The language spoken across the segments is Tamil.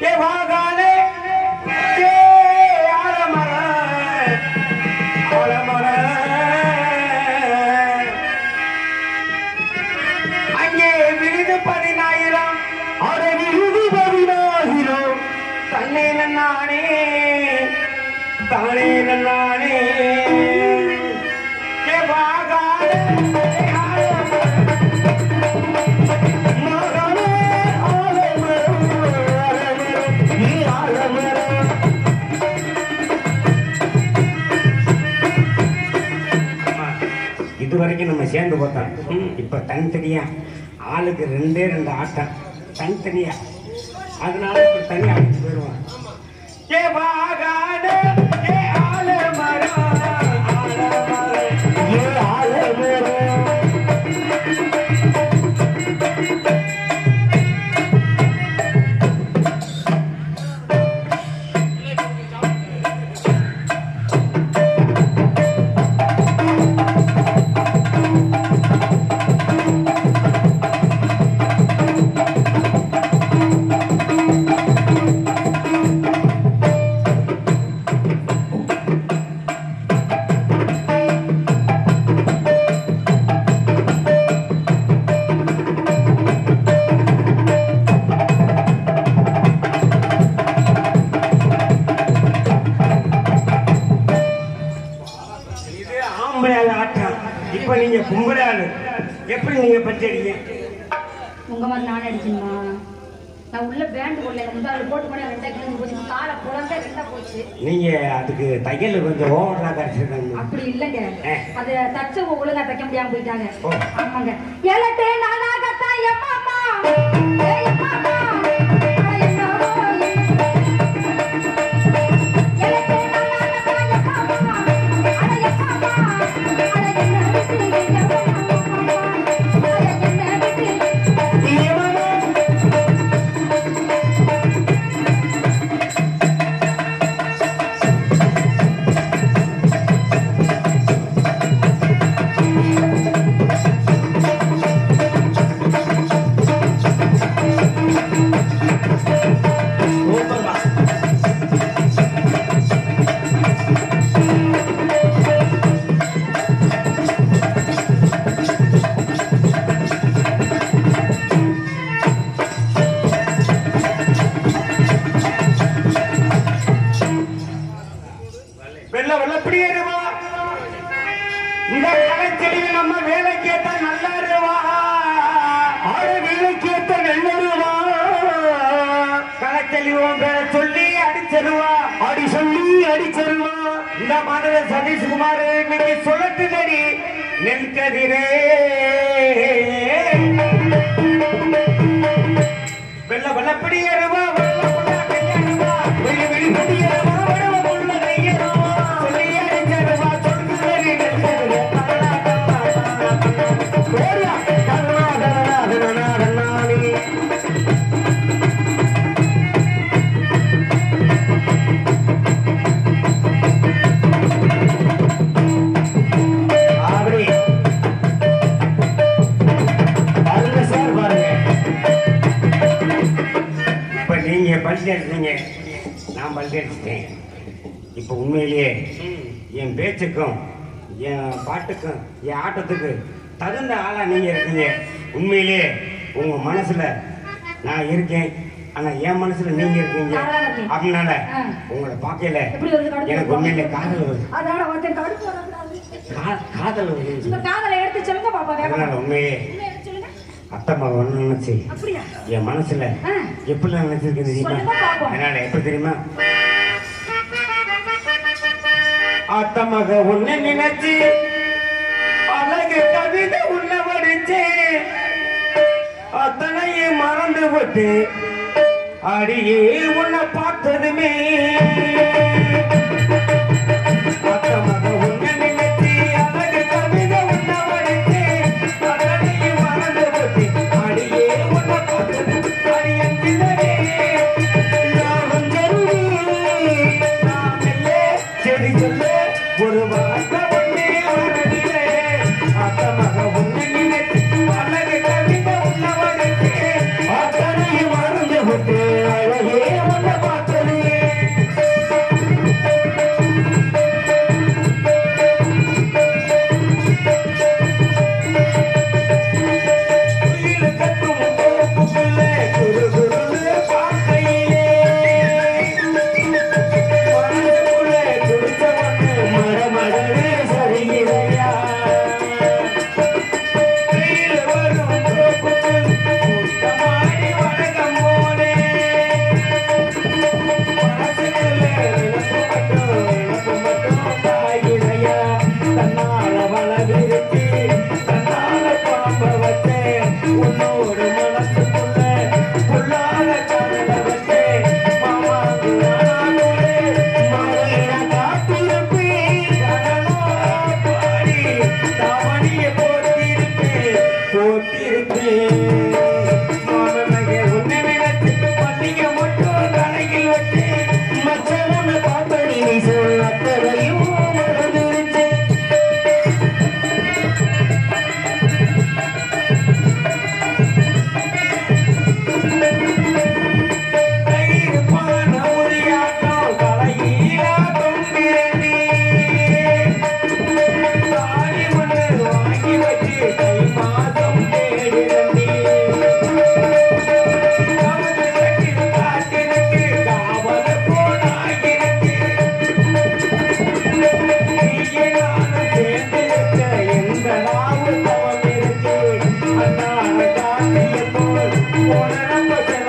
ஏ வாகாலே ஏ ஆலமர ஆலமர அங்கே விருது பதினாயிரம் அட விருது பதினாயிரம் தன்னை நானே தானே நானே ஏ வாகாலே ஏ ஆலமர மகனே ஆலமரம் ஆலமரம் நீ ஆலமரம் இது வரைக்கும் நம்ம சேர்ந்து பார்த்தோம் இப்ப தனித்தனியா ஆளுக்கு ரெண்டே ரெண்டு ஆட்டம் தனித்தனியா அதனால இப்ப தனியா ஆடிட்டு போயிடுவான் ஏ வாகாட ஏ ஆலமரம் ஆலமரம் ஏ ஆலமரம் இது ஆம்பளை ஆளு ஆட்டம் இப்ப நீங்க பொம்பளை ஆளு எப்படி நீங்க பச்சடிங்க உங்க மாதிரி நானே அடிக்கணுமா நான் உள்ள பேண்ட் போடல எனக்கு வந்து போட்டு போட ரெண்டா கிளம்பி போச்சு காலை புலந்தே ரெண்டா போச்சு நீங்க அதுக்கு தையல் கொஞ்சம் ஓவரா கிடைச்சிருக்காங்க அப்படி இல்லைங்க ஆ. அது தச்சவங்க ஒழுங்கா தைக்க முடியாம போயிட்டாங்க ஓ. ஆமாங்க ஏலட்டே நானாகத்தான் எம்மாமா ஏ எம்மாமா அட என்னவோ ஏலட்டே நானாகத்தான் எம்மாமா அட எம்மாமா அட என்ன விட்டு எம்மாமா அட என்ன விட்டு சூப்பர்மா. வெள்ள வெள்ளப்படி ஏறுவா இந்த கலைச்செடியில் நம்ம வேலைக்கு ஏத்த நல்லா இருவா ஆட வேலைக்கு ஏத்த நல்லருவா கலைச்செல்லி உன் பேரை சொல்லி அடிச்சிருவா அடி சொல்லி அடிச்சிருவா இந்த மாதிரி சதீஷ்குமார் இன்னைக்கு சொல்லட்டு நடி நெல்கதிரே வெள்ள வெள்ளப்படி ஏறுவா வெள்ள வெள்ள கையேறுவா வெளி வெளிப்படி ஏறுவா வடவ புள்ள கையேறுவா சொல்லி அடிச்சிருவா சொல்லுறி நெல்கதிரே ஓடியா கண்ணா கண்ணா கண்ணா கண்ணாணி அப்படி பாருங்க சார் பாருங்க இப்ப நீங்க பல்டி அடிச்சீங்க நான் பல்டி அடிச்சிட்டேன் இப்ப உண்மையிலேயே என் பேச்சுக்கும் என் பாட்டுக்கும் என் ஆட்டத்துக்கு தகுந்த ஆளா நீங்க இருக்கீங்க உண்மையிலேயே உங்க மனசுல நான் இருக்கேன் ஆனா என் மனசுல நீங்க இருக்கீங்க நானா இருக்கேன். அதனால ஆ. உங்களை பார்க்கல எப்படி வருது கடுப்பு எனக்கு உண்மையிலே காதல் வருது அதனால ஒருத்தன் கடுப்பு வரக்கூடாது கா- காதல் வருது உங்க காதலை எடுத்து சொல்லுங்க பாப்பா அதனால வேகமா உண்மையே உண்மையை எடுத்து சொல்லுங்க அத்தம்மா ஒண்ணு நினைச்சு அப்படியா என் மனசுல ஆ. எப்படி நினைச்சிருக்கேன் தெரியுமா சொல்லுங்க பாப்போம். அதனால எப்படி தெரியுமா அத்தமக உன்னை நினைச்சு அழகு கவிதை உன்னை வடிச்சு அத்தனையும் மறந்து விட்டு அடியே உன்னை பார்த்ததுமே அத்தமக உன்னை நினைச்சு அழகு கவிதை உன்னை வடிச்சு அத்தனையும் மறந்து விட்டு அடியே உன்னை பார்த்தது அடியன் சிலரே யாரும் ஜருவி நாம் இல்லே செடி சொல்ல ஒரு வார்த்தை ஒன்னே வரவில்லை அத்தமக உன்னை நினைத்து அழகு கவிதை உள்ளவனுக்கு அத்தனையும் மறந்து விட்டு அழகே உன்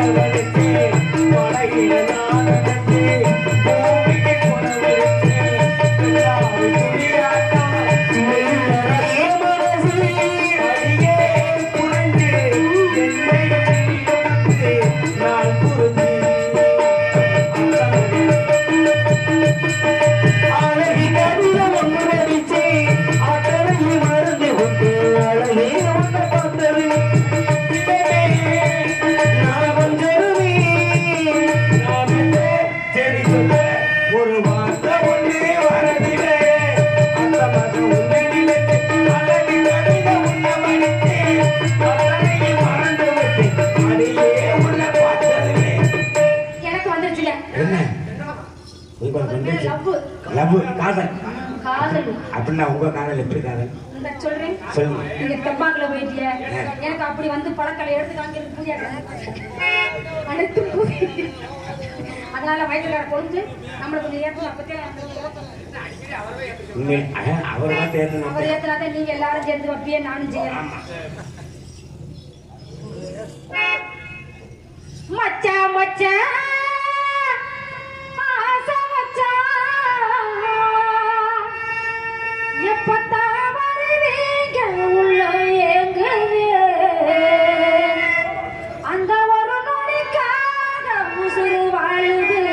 வரவழைத்து மலையில நான் நடந்து பூமிக்கு கொணவழைத்து எல்லாரு துணியாட்டம் வெள்ளரையே மனசு அடியே புரண்டு என்னை எடுத்து நான் புரிந்து அழகி கடிதம் ஒன்று நடிச்சு அத்தனையை மறந்து கொண்டு அழகே ஒன்றை பார்த்தது நான் கொஞ்சமே நான் என்ன சரி சொல்ல ஒரு வார்த்தை ஒன்றே வரவில்லை அந்த மகன் உன்னை நினைத்து அழகி கடிதம் உன்னை மடித்து அத்தனையை மறந்து விட்டு அடியே உன்னை பார்த்ததுமே எனக்கு வந்துருச்சுல என்ன உங்களுக்கு வந்து லவ் லவ் காதல் காதல் அப்படின்னா உங்க காதல் எப்படி காதல் இந்த சொல்றேன் சொல்லுங்க நீங்க தெப்பாக்குல போயிட்டிய எனக்கு அப்படி வந்து பழக்கலை எடுத்து காமிக்கிறது புரியாது அனைத்து புரி அதனால வயிற்றுக்கார கொழுந்து நம்மளுக்கு கொஞ்சம் ஏற்படும் அப்பத்தே உண்மையில் அஹ், அவர் தான் தேர்ந்து அவர் ஏத்துனாதான் நீங்க எல்லாரும் சேர்ந்து வைப்பியே நானும் செய்யலாம் மச்சான் மச்சான் ஆசை மச்சான் எப்பத்தான் வருவீங்க உள்ள ஏங்குது அந்த ஒரு நொடிக்காக உசுறு வாழுது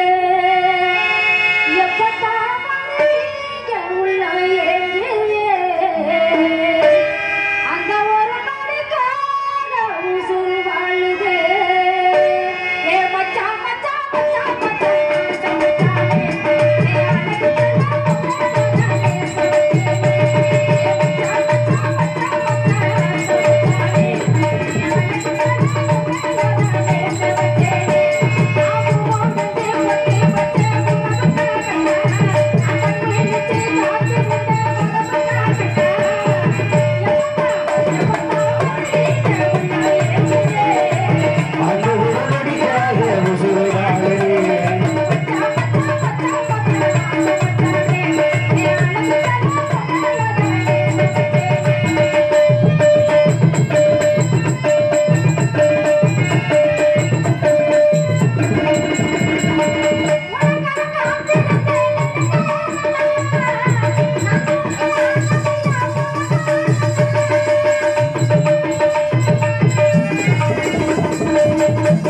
எப்பத்தான் வருவீங்க உள்ள ஏங்குது அந்த ஒரு நொடிக்காக உசுறு வாழுது ஏ மச்சான் மச்சான் மச்சான் மச்சான் மச்சான் ஆ